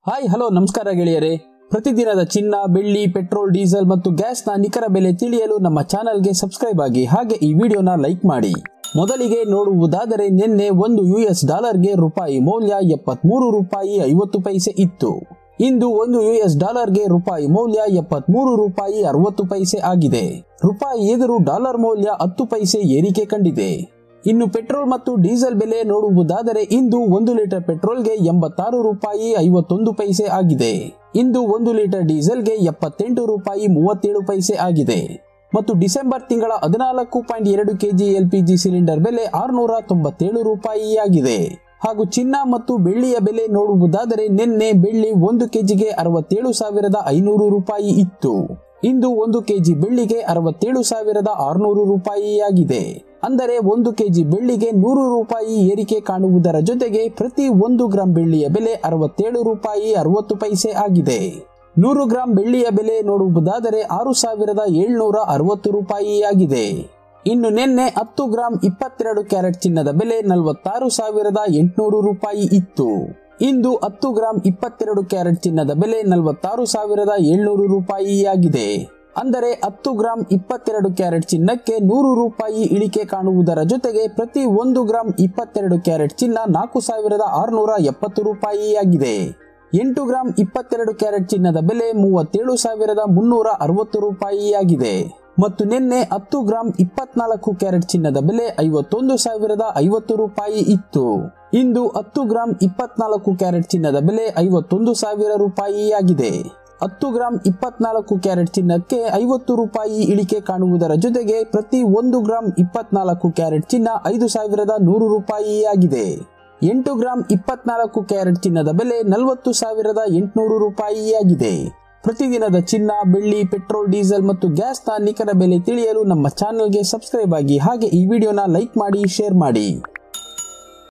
hi hello ನಮಸ್ಕಾರ ಗೆಳೆಯರೇ ಪ್ರತಿದಿನದ ಚಿನ್ನ ಬೆಳ್ಳಿ ಪೆಟ್ರೋಲ್ ಡೀಸೆಲ್ ಮತ್ತು ಗ್ಯಾಸ್ನ ನಿಖರ ಬೆಲೆ ತಿಳಿಯಲು ನಮ್ಮ ಚಾನಲ್ಗೆ ಸಬ್ಸ್ಕ್ರೈಬ್ ಆಗಿ ಹಾಗೆ ಈ ವಿಡಿಯೋನ ಲೈಕ್ ಮಾಡಿ ಮೊದಲಿಗೆ ನೋಡುವುದಾದರೆ ನಿನ್ನೆ ಒಂದು ಯುಎಸ್ ಡಾಲರ್ಗೆ ರೂಪಾಯಿ ಮೌಲ್ಯ ಎಪ್ಪತ್ಮೂರು ರೂಪಾಯಿ ಐವತ್ತು ಪೈಸೆ ಇತ್ತು ಇಂದು ಒಂದು ಯುಎಸ್ ಡಾಲರ್ಗೆ ರೂಪಾಯಿ ಮೌಲ್ಯ ಎಪ್ಪತ್ಮೂರು ರೂಪಾಯಿ ಅರವತ್ತು ಪೈಸೆ ಆಗಿದೆ ರೂಪಾಯಿ ಎದುರು ಡಾಲರ್ ಮೌಲ್ಯ ಹತ್ತು ಪೈಸೆ ಏರಿಕೆ ಕಂಡಿದೆ ಇನ್ನು ಪೆಟ್ರೋಲ್ ಮತ್ತು ಡೀಸೆಲ್ ಬೆಲೆ ನೋಡುವುದಾದರೆ ಇಂದು ಒಂದು ಲೀಟರ್ ಪೆಟ್ರೋಲ್ಗೆ ಎಂಬತ್ತಾರು ರೂಪಾಯಿ ಐವತ್ತೊಂದು ಪೈಸೆ ಆಗಿದೆ ಇಂದು ಒಂದು ಲೀಟರ್ ಡೀಸೆಲ್ಗೆ ಎಪ್ಪತ್ತೆಂಟು ರೂಪಾಯಿ ಮೂವತ್ತೇಳು ಪೈಸೆ ಆಗಿದೆ ಮತ್ತು ಡಿಸೆಂಬರ್ ತಿಂಗಳ ಹದಿನಾಲ್ಕು ಪಾಯಿಂಟ್ ಎರಡು ಕೆಜಿ ಎಲ್ಪಿಜಿ ಸಿಲಿಂಡರ್ ಬೆಲೆ ಆರುನೂರ ತೊಂಬತ್ತೇಳು ರೂಪಾಯಿ ಆಗಿದೆ ಹಾಗೂ ಚಿನ್ನ ಮತ್ತು ಬೆಳ್ಳಿಯ ಬೆಲೆ ನೋಡುವುದಾದರೆ ನಿನ್ನೆ ಬೆಳ್ಳಿ ಒಂದು ಕೆಜಿಗೆ ಅರವತ್ತೇಳು ಸಾವಿರದ ಐನೂರು ರೂಪಾಯಿ ಇತ್ತು ಇಂದು ಒಂದು ಕೆಜಿ ಬೆಳ್ಳಿಗೆ ಅರವತ್ತೇಳು ಸಾವಿರದ ಆರುನೂರು ರೂಪಾಯಿ ಆಗಿದೆ ಅಂದರೆ ಒಂದು ಕೆಜಿ ಬೆಳ್ಳಿಗೆ ನೂರು ರೂಪಾಯಿ ಏರಿಕೆ ಕಾಣುವುದರ ಜೊತೆಗೆ ಪ್ರತಿ ಒಂದು ಗ್ರಾಂ ಬೆಳ್ಳಿಯ ಬೆಲೆ ಅರವತ್ತೇಳು ರೂಪಾಯಿ ಅರವತ್ತು ಪೈಸೆ ಆಗಿದೆ ನೂರು ಗ್ರಾಂ ಬೆಳ್ಳಿಯ ಬೆಲೆ ನೋಡುವುದಾದರೆ ಆರು ಸಾವಿರದ ಏಳ್ನೂರ ಅರವತ್ತು ರೂಪಾಯಿ ಆಗಿದೆ ಇನ್ನು ನಿನ್ನೆ ಹತ್ತು ಗ್ರಾಂ ಇಪ್ಪತ್ತೆರಡು ಕ್ಯಾರೆಟ್ ಚಿನ್ನದ ಬೆಲೆ ನಲವತ್ತಾರು ಸಾವಿರದ ಎಂಟುನೂರು ರೂಪಾಯಿ ಇತ್ತು ಇಂದು ಹತ್ತು ಗ್ರಾಂ ಇಪ್ಪತ್ತೆರಡು ಕ್ಯಾರೆಟ್ ಚಿನ್ನದ ಬೆಲೆ ನಲವತ್ತಾರು ಸಾವಿರದ ಏಳ್ನೂರು ರೂಪಾಯಿ ಆಗಿದೆ ಅಂದರೆ ಹತ್ತು ಗ್ರಾಂ ಇಪ್ಪತ್ತೆರಡು ಕ್ಯಾರೆಟ್ ಚಿನ್ನಕ್ಕೆ ನೂರು ರೂಪಾಯಿ ಇಳಿಕೆ ಕಾಣುವುದರ ಜೊತೆಗೆ ಪ್ರತಿ ಒಂದು ಗ್ರಾಂ ಇಪ್ಪತ್ತೆರಡು ಕ್ಯಾರೆಟ್ ಚಿನ್ನ ನಾಲ್ಕು ಸಾವಿರದ ಆರುನೂರ ಎಪ್ಪತ್ತು ರೂಪಾಯಿ ಆಗಿದೆ ಎಂಟು ಗ್ರಾಂ ಇಪ್ಪತ್ತೆರಡು ಕ್ಯಾರೆಟ್ ಚಿನ್ನದ ಬೆಲೆ ಮೂವತ್ತೇಳು ಸಾವಿರದ ಮುನ್ನೂರ ಅರವತ್ತು ರೂಪಾಯಿ ಆಗಿದೆ ಮತ್ತು ನಿನ್ನೆ ಹತ್ತು ಗ್ರಾಂ ಇಪ್ಪತ್ನಾಲ್ಕು ಕ್ಯಾರೆಟ್ ಚಿನ್ನದ ಬೆಲೆ ಐವತ್ತೊಂದು ಸಾವಿರದ ಐವತ್ತು ರೂಪಾಯಿ ಇತ್ತು ಇಂದು ಹತ್ತು ಗ್ರಾಂ ಇಪ್ಪತ್ನಾಲ್ಕು ಕ್ಯಾರೆಟ್ ಚಿನ್ನದ ಬೆಲೆ ಐವತ್ತೊಂದು ಸಾವಿರ ರೂಪಾಯಿ ಆಗಿದೆ ಹತ್ತು ಗ್ರಾಂ ಇಪ್ಪತ್ನಾಲ್ಕು ಕ್ಯಾರೆಟ್ ಚಿನ್ನಕ್ಕೆ ಐವತ್ತು ರೂಪಾಯಿ ಇಳಿಕೆ ಕಾಣುವುದರ ಜೊತೆಗೆ ಪ್ರತಿ ಒಂದು ಗ್ರಾಂ ಇಪ್ಪತ್ನಾಲ್ಕು ಕ್ಯಾರೆಟ್ ಚಿನ್ನ ಐದು ಸಾವಿರದ ನೂರು ರೂಪಾಯಿ ಆಗಿದೆ ಎಂಟು ಗ್ರಾಂ ಇಪ್ಪತ್ನಾಲ್ಕು ಕ್ಯಾರೆಟ್ ಚಿನ್ನದ ಬೆಲೆ ನಲವತ್ತು ಸಾವಿರದ ಎಂಟುನೂರು ರೂಪಾಯಿ ಆಗಿದೆ ಪ್ರತಿದಿನದ ಚಿನ್ನ ಬೆಳ್ಳಿ ಪೆಟ್ರೋಲ್ ಡೀಸೆಲ್ ಮತ್ತು ಗ್ಯಾಸ್ನ ನಿಖರ ಬೆಲೆ ತಿಳಿಯಲು ನಮ್ಮ ಚಾನೆಲ್ಗೆ ಸಬ್ಸ್ಕ್ರೈಬ್ ಆಗಿ ಹಾಗೆ ಈ ವಿಡಿಯೋನ ಲೈಕ್ ಮಾಡಿ ಶೇರ್ ಮಾಡಿ